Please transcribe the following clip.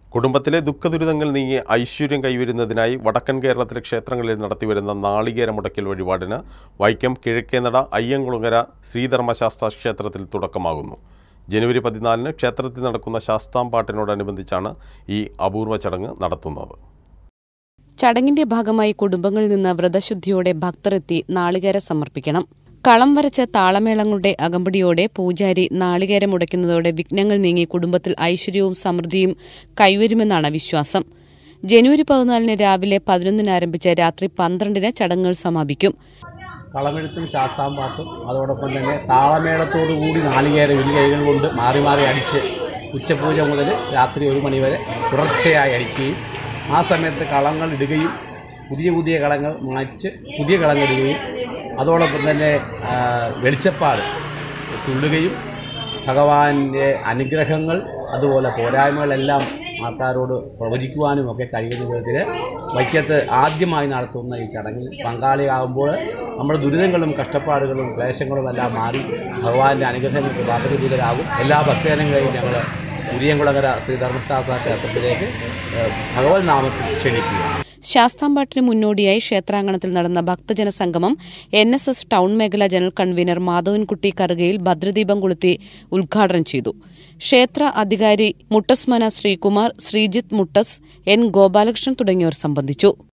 കുടുംബത്തിലെ ദുഃഖദുരിതങ്ങൾ നീങ്ങി ഐശ്വര്യം കൈവരുന്നതിനായി വടക്കൻ കേരളത്തിലെ ക്ഷേത്രങ്ങളിൽ നടത്തിവരുന്ന നാളികേര മുടക്കൽ വഴിപാടിന് വൈക്കം കിഴക്കേനട അയ്യങ്കുളങ്ങര ശ്രീധർമ്മശാസ്ത്ര ക്ഷേത്രത്തിൽ തുടക്കമാകുന്നു ജനുവരി പതിനാലിന് ക്ഷേത്രത്തിൽ നടക്കുന്ന ശാസ്താംപാട്ടിനോടനുബന്ധിച്ചാണ് ഈ അപൂർവ ചടങ്ങ് നടത്തുന്നത് ചടങ്ങിന്റെ ഭാഗമായി കുടുംബങ്ങളിൽ നിന്ന് വ്രതശുദ്ധിയോടെ ഭക്തർ എത്തി നാളികേര സമർപ്പിക്കണം കളം വരച്ച താളമേളങ്ങളുടെ അകമ്പടിയോടെ പൂജാരി നാളികേരം ഉടയ്ക്കുന്നതോടെ വിഘ്നങ്ങൾ നീങ്ങി കുടുംബത്തിൽ ഐശ്വര്യവും സമൃദ്ധിയും കൈവരുമെന്നാണ് വിശ്വാസം ജനുവരി പതിനാലിന് രാവിലെ പതിനൊന്നിന് ആരംഭിച്ച രാത്രി പന്ത്രണ്ടിന് ചടങ്ങുകൾ സമാപിക്കും കളമെഴുത്തും ശാസ്താംപാട്ടും അതോടൊപ്പം തന്നെ താളമേളത്തോടു കൂടി നാളികേരം ഇരു കൈകൾ കൊണ്ട് മാറി മാറി അടിച്ച് ഉച്ചപൂജ മുതൽ രാത്രി ഒരു മണിവരെ തുടർച്ചയായി അടിക്കുകയും ആ സമയത്ത് കളങ്ങൾ ഇടുകയും പുതിയ പുതിയ കളങ്ങൾ മാച്ച് പുതിയ കളങ്ങൾ ഇടുകയും അതോടൊപ്പം തന്നെ ആ, വെളിച്ചപ്പാട് തുള്ളുകയും ഭഗവാന്റെ അനുഗ്രഹങ്ങൾ അതുപോലെ പോരായ്മകളെല്ലാം ആൾക്കാരോട് പ്രവചിക്കുവാനും ഒക്കെ കഴിയുന്ന വിധത്തിൽ വൈക്കത്ത് ആദ്യമായി നടത്തുന്ന ഈ ചടങ്ങിൽ പങ്കാളിയാകുമ്പോൾ നമ്മുടെ ദുരിതങ്ങളും കഷ്ടപ്പാടുകളും ക്ലേശങ്ങളും എല്ലാം മാറി ഭഗവാന്റെ അനുഗ്രഹങ്ങൾക്ക് പാത്രഭൂതരാകും എല്ലാ ഭക്തജനങ്ങളെയും ഞങ്ങൾ ഉരിയംകുളങ്ങര ശ്രീ ധർമ്മശാസ്ത്ര ക്ഷേത്രത്തിലേക്ക് ഏഹ്, ഭഗവത് നാമത്തിൽ ക്ഷണിക്കുക ശാസ്താംപാട്ടിന് മുന്നോടിയായി ക്ഷേത്രാങ്കണത്തിൽ നടന്ന ഭക്തജന സംഗമം എൻ എസ് എസ് ടൌൺ മേഖലാ ജനറൽ കൺവീനർ മാധവൻകുട്ടി കറുകയിൽ ഭദ്രദീപം കൊളുത്തി ഉദ്ഘാടനം ചെയ്തു ക്ഷേത്ര അധികാരി മുട്ടസ്മന ശ്രീകുമാർ ശ്രീജിത്ത് മുട്ടസ് എൻ ഗോപാലകൃഷ്ണൻ തുടങ്ങിയവർ സംബന്ധിച്ചു